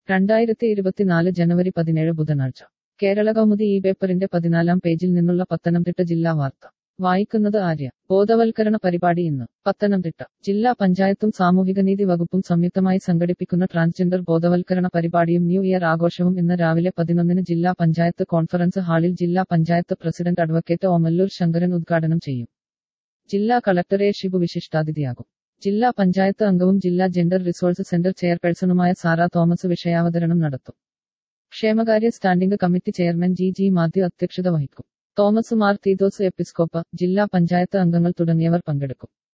രണ്ടായിരത്തി ഇരുപത്തിനാല് ജനുവരി പതിനേഴ് ബുധനാഴ്ച കേരള കൗമുദി ഈ പേപ്പറിന്റെ പതിനാലാം പേജിൽ നിന്നുള്ള പത്തനംതിട്ട ജില്ലാ വാർത്ത വായിക്കുന്നത് ആര്യ ബോധവൽക്കരണ പരിപാടി ഇന്ന് പത്തനംതിട്ട ജില്ലാ പഞ്ചായത്തും സാമൂഹികനീതി വകുപ്പും സംയുക്തമായി സംഘടിപ്പിക്കുന്ന ട്രാൻസ്ജെൻഡർ ബോധവൽക്കരണ പരിപാടിയും ന്യൂ ഇയർ ആഘോഷവും ഇന്ന് രാവിലെ പതിനൊന്നിന് ജില്ലാ പഞ്ചായത്ത് കോൺഫറൻസ് ഹാളിൽ ജില്ലാ പഞ്ചായത്ത് പ്രസിഡന്റ് അഡ്വക്കേറ്റ് ഓമല്ലൂർ ശങ്കരൻ ഉദ്ഘാടനം ചെയ്യും ജില്ലാ കളക്ടർ എ ഷിബു വിശിഷ്ടാതിഥിയാകും ജില്ലാ പഞ്ചായത്ത് അംഗവും ജില്ലാ ജെൻഡർ റിസോഴ്സ് സെന്റർ ചെയർപേഴ്സണുമായ സാറ തോമസ് വിഷയാവതരണം നടത്തും ക്ഷേമകാര്യ standing committee chairman G G Mathew അധ്യക്ഷത വഹിക്കും തോമസ് മാർ തീതോസ് എപ്പിസ്കോപ്പ ജില്ലാ പഞ്ചായത്ത് അംഗങ്ങൾ തുടങ്ങിയവർ പങ്കെടുക്കും